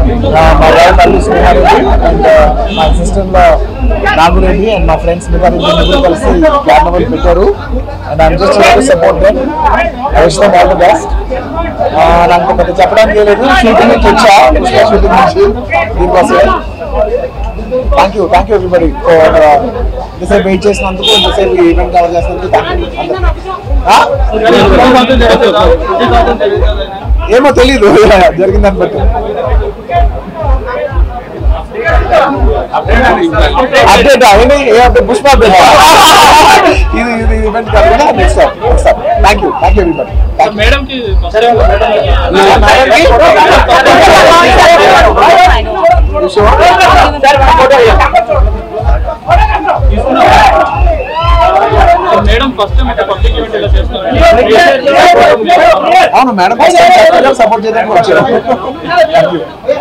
మా wife Allu Sriha Reddy and మా sister లో నాగురెడ్డి అండ్ మా ఫ్రెండ్స్ మిగతా ముగ్గురు కలిసి కార్నవల్ పెట్టారు and I'm just support them I wish them all the best నాకు పెద్ద చెప్పడానికి లేదు షూటింగ్ నుంచి వచ్చా పుష్ప షూటింగ్ నుంచి దీనికోసం thank you thank you everybody for ఇంతసేపు వెయిట్ చేసినందుకు ఇంతసేపు ఈవెంట్ కవర్ చేసినందుకు థ్యాంక్ యూ ఏమో తెలీదు జరిగిందని బట్టి అప్డేట్ ఏంటి ఏ అప్డేట్ పుష్ప అప్డేట్ ఇది ఇది ఈవెంట్ కాదు కదా next next thank you thank you everybody thank you madam కి madam first time public event ఇలా చేస్తున్నారు అవును మేడం సపోర్ట్ చేయడానికి వచ్చారు థ్యాంక్ యూ